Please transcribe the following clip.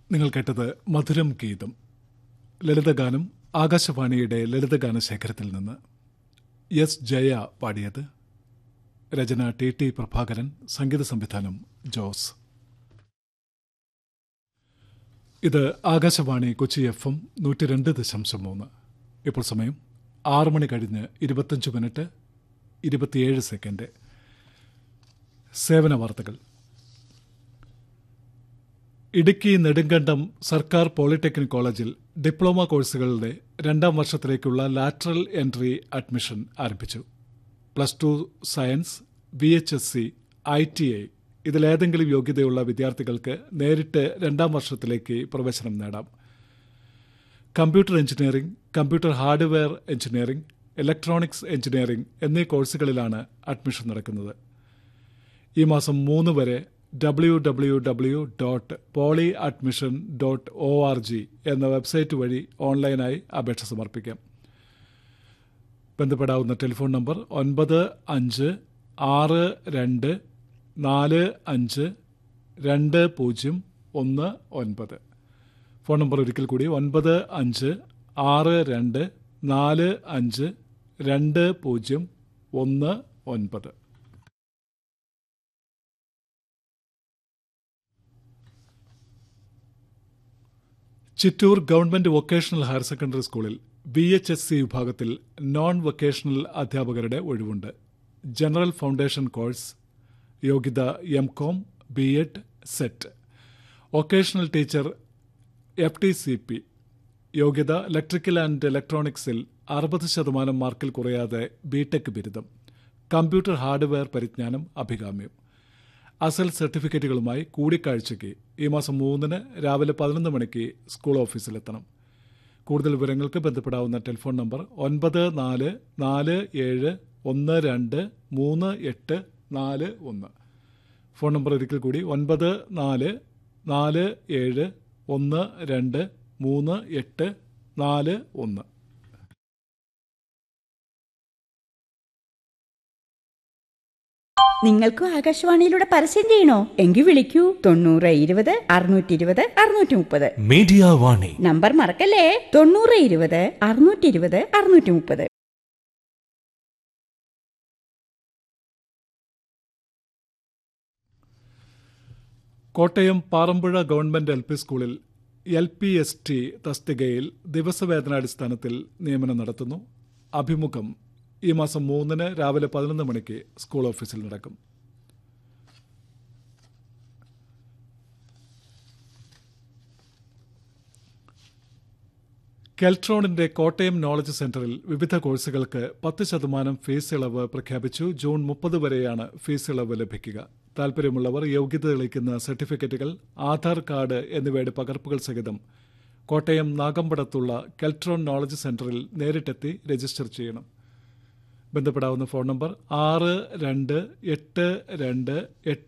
നിങ്ങൾ കേട്ടത് മധുരം ഗീതം ലളിതഗാനം ആകാശവാണിയുടെ ലളിതഗാന ശേഖരത്തിൽ നിന്ന് എസ് ജയ പാടിയത് രചന ടി ടി പ്രഭാകരൻ സംഗീത സംവിധാനം ജോസ് ഇത് ആകാശവാണി കൊച്ചി എഫ് എം നൂറ്റി രണ്ട് ദശാംശം മൂന്ന് ഇപ്പോൾ സമയം ആറ് മണി കഴിഞ്ഞ് ഇരുപത്തഞ്ച് മിനിറ്റ് ഇരുപത്തിയേഴ് സെക്കൻഡ് സേവന വാർത്തകൾ ഇടുക്കി നെടുങ്കണ്ടം സർക്കാർ പോളിടെക്നിക് കോളേജിൽ ഡിപ്ലോമ കോഴ്സുകളുടെ രണ്ടാം വർഷത്തിലേക്കുള്ള ലാറ്ററൽ എൻട്രി അഡ്മിഷൻ ആരംഭിച്ചു plus two science V H S C I T I ഇതിലേതെങ്കിലും യോഗ്യതയുള്ള വിദ്യാർത്ഥികൾക്ക് നേരിട്ട് രണ്ടാം വർഷത്തിലേക്ക് പ്രവേശനം നേടാം computer engineering computer hardware engineering electronics engineering എന്നീ കോഴ്സുകളിലാണ് അഡ്മിഷൻ നടക്കുന്നത് ഈ മാസം മൂന്ന് വരെ W W W dot poly admission dot O R G എന്ന വെബ്സൈറ്റ് വഴി ഓൺലൈനായി അപേക്ഷ സമർപ്പിക്കാം ബന്ധപ്പെടാവുന്ന ടെലിഫോൺ നമ്പർ ഒൻപത് അഞ്ച് ആറ് രണ്ട് നാല് അഞ്ച് രണ്ട് പൂജ്യം ഒന്ന് ഒൻപത് ഫോൺ നമ്പർ ഒരിക്കൽ കൂടി ഒൻപത് അഞ്ച് ആറ് രണ്ട് നാല് അഞ്ച് രണ്ട് പൂജ്യം ഒന്ന് ഒൻപത് Chittur government vocational higher secondary സ്കൂളിൽ ബി എച്ച് എസ് സി വിഭാഗത്തിൽ നോൺ വൊക്കേഷണൽ അധ്യാപകരുടെ ഒഴിവുണ്ട് ജനറൽ ഫൗണ്ടേഷൻ കോഴ്സ് യോഗ്യത M com B Ed set vocational teacher F T C P യോഗ്യത ഇലക്ട്രിക്കൽ ആൻഡ് ഇലക്ട്രോണിക്സിൽ അറുപത് ശതമാനം മാർക്കിൽ കുറയാതെ ബിടെക് ബിരുദം കമ്പ്യൂട്ടർ ഹാർഡ്വെയർ പരിജ്ഞാനം അഭികാമ്യം അസൽ സർട്ടിഫിക്കറ്റുകളുമായി കൂടിക്കാഴ്ചയ്ക്ക് ഈ മാസം മൂന്നിന് രാവിലെ പതിനൊന്ന് മണിക്ക് സ്കൂൾ ഓഫീസിലെത്തണം കൂടുതൽ വിവരങ്ങൾക്ക് ബന്ധപ്പെടാവുന്ന ടെലിഫോൺ നമ്പർ ഒൻപത് നാല് നാല് ഏഴ് ഒന്ന് രണ്ട് മൂന്ന് എട്ട് നാല് ഒന്ന് ഫോൺ നമ്പർ ഒരിക്കൽ കൂടി ഒൻപത് നാല് നാല് ഏഴ് ഒന്ന് രണ്ട് മൂന്ന് എട്ട് നാല് ഒന്ന് നിങ്ങൾക്കും ആകാശവാണിയിലൂടെ പരസ്യം ചെയ്യണോ എങ്കിൽ വിളിക്കൂ തൊണ്ണൂറ് ഇരുപത് അറുന്നൂറ്റി ഇരുപത് അറുന്നൂറ്റി മുപ്പത് മീഡിയ വാണി നമ്പർ മറക്കല്ലേ തൊണ്ണൂറ് ഇരുപത് അറുന്നൂറ്റി ഇരുപത് അറുന്നൂറ്റി മുപ്പത് Kottayam Parampuzha government L P സ്കൂളിൽ എൽ പി എസ് ടി തസ്തികയിൽ ദിവസവേതനാടിസ്ഥാനത്തിൽ നിയമനം നടത്തുന്നു അഭിമുഖം ഈ മാസം മൂന്നിന് രാവിലെ പതിനൊന്ന് മണിക്ക് സ്കൂൾ ഓഫീസിൽ നടക്കും കെൽട്രോണിന്റെ കോട്ടയം നോളജ് സെന്ററിൽ വിവിധ കോഴ്സുകൾക്ക് പത്ത് ശതമാനം ഫീസ് ഇളവ് പ്രഖ്യാപിച്ചു ജൂൺ മുപ്പത് വരെയാണ് ഫീസ് ഇളവ് ലഭിക്കുക താൽപ്പര്യമുള്ളവർ യോഗ്യത തെളിയിക്കുന്ന സർട്ടിഫിക്കറ്റുകൾ ആധാർ കാർഡ് എന്നിവയുടെ പകർപ്പുകൾ സഹിതം കോട്ടയം നാഗമ്പടത്തുള്ള കെൽട്രോൺ നോളജ് സെന്ററിൽ നേരിട്ടെത്തി രജിസ്റ്റർ ചെയ്യണം ബന്ധപ്പെടാവുന്ന ഫോൺ നമ്പർ ആറ് രണ്ട് എട്ട് രണ്ട് എട്ട്